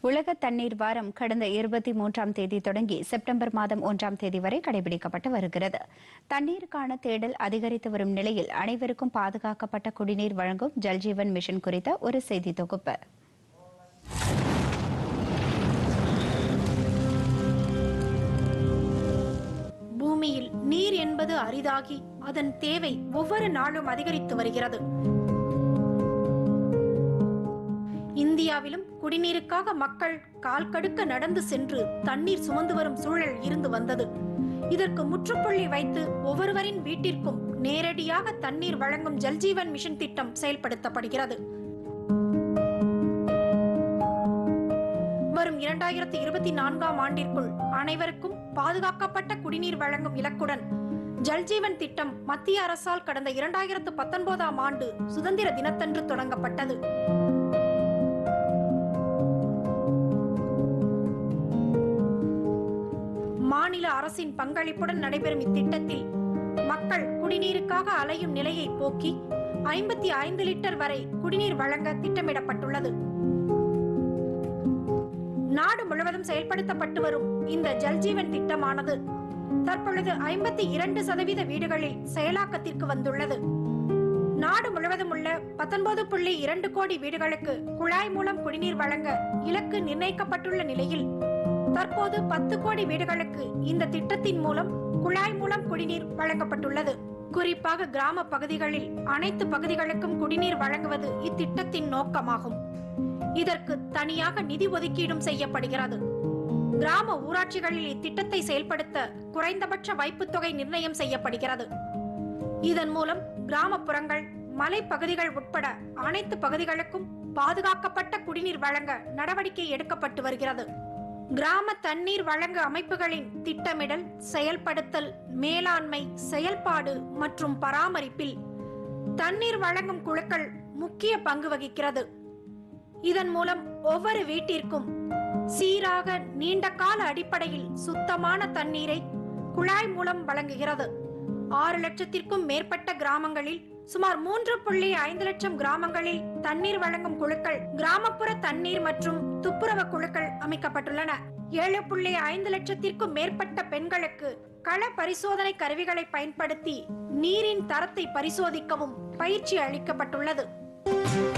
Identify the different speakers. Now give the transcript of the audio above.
Speaker 1: உலக தண்ணீர் வாரம் கடந்த இருபத்தி மூன்றாம் தேதி தொடங்கி செப்டம்பர் மாதம் ஒன்றாம் தேதி வரை கடைபிடிக்கப்பட்டு வருகிறது தண்ணீருக்கான தேடல் அதிகரித்து வரும் நிலையில் அனைவருக்கும் பாதுகாக்கப்பட்ட குடிநீர் வழங்கும் ஜல்ஜீவன் மிஷன் குறித்த ஒரு செய்தி தொகுப்பு
Speaker 2: பூமியில் நீர் என்பது அரிதாகி அதன் தேவை ஒவ்வொரு நாளும் அதிகரித்து வருகிறது இந்தியாவிலும் குடிநீருக்காக மக்கள் கால் கடுக்க நடந்து சென்று தண்ணீர் சுமந்து வரும் சூழல் இருந்து வந்தது இதற்கு முற்றுப்புள்ளி வைத்து ஒவ்வொருவரின் வீட்டிற்கும் நேரடியாக தண்ணீர் வழங்கும் ஜல்ஜீவன் மிஷன் திட்டம் செயல்படுத்தப்படுகிறது வரும் இரண்டாயிரத்தி இருபத்தி நான்காம் ஆண்டிற்குள் அனைவருக்கும் பாதுகாக்கப்பட்ட குடிநீர் வழங்கும் இலக்குடன் ஜல்ஜீவன் திட்டம் மத்திய அரசால் கடந்த இரண்டாயிரத்து பத்தொன்பதாம் ஆண்டு சுதந்திர தினத்தன்று தொடங்கப்பட்டது மாநில அரசின் பங்களிப்புடன் நடைபெறும் இத்திட்டத்தில் மக்கள் குடிநீருக்காக அலையும் நிலையை போக்கி ஐம்பத்தி ஐந்து லிட்டர் வரை குடிநீர் வழங்க திட்டமிடப்பட்டுள்ளது நாடு முழுவதும் செயல்படுத்தப்பட்டு வரும் இந்த ஜல்ஜீவன் திட்டமானது தற்பொழுது ஐம்பத்தி இரண்டு சதவீத வீடுகளில் செயலாக்கத்திற்கு வந்துள்ளது நாடு முழுவதும் உள்ள பத்தொன்பது புள்ளி இரண்டு கோடி வீடுகளுக்கு குழாய் மூலம் குடிநீர் வழங்க இலக்கு நிர்ணயிக்கப்பட்டுள்ள நிலையில் தற்போது பத்து கோடி வீடுகளுக்கு இந்த திட்டத்தின் மூலம் குழாய் மூலம் குடிநீர் வழங்கப்பட்டுள்ளது குறிப்பாக கிராம பகுதிகளில் அனைத்து பகுதிகளுக்கும் குடிநீர் வழங்குவது இத்திட்டத்தின் நோக்கமாகும் இதற்கு தனியாக நிதி ஒதுக்கீடும் செய்யப்படுகிறது கிராம ஊராட்சிகளில் இத்திட்டத்தை செயல்படுத்த குறைந்தபட்ச வைப்புத் தொகை நிர்ணயம் செய்யப்படுகிறது இதன் மூலம் கிராமப்புறங்கள் மலைப்பகுதிகள் உட்பட அனைத்து பகுதிகளுக்கும் பாதுகாக்கப்பட்ட குடிநீர் வழங்க நடவடிக்கை எடுக்கப்பட்டு வருகிறது கிராம தண்ணீர் வழங்கு அமைப்புகளின் திட்டமிடல் செயல்படுத்தல் மேலாண்மை செயல்பாடு மற்றும் பராமரிப்பில் தண்ணீர் வழங்கும் குழுக்கள் முக்கிய பங்கு வகிக்கிறது இதன் மூலம் ஒவ்வொரு வீட்டிற்கும் சீராக நீண்ட கால அடிப்படையில் சுத்தமான தண்ணீரை குழாய் மூலம் வழங்குகிறது ஆறு லட்சத்திற்கும் மேற்பட்ட கிராமங்களில் சுமார் மூன்று புள்ளி ஐந்து லட்சம் கிராமங்களில் தண்ணீர் வழங்கும் குழுக்கள் கிராமப்புற தண்ணீர் மற்றும் துப்புரவு குழுக்கள் அமைக்கப்பட்டுள்ளன ஏழு புள்ளி ஐந்து லட்சத்திற்கும் மேற்பட்ட பெண்களுக்கு கள பரிசோதனை கருவிகளை பயன்படுத்தி நீரின் தரத்தை பரிசோதிக்கவும் பயிற்சி அளிக்கப்பட்டுள்ளது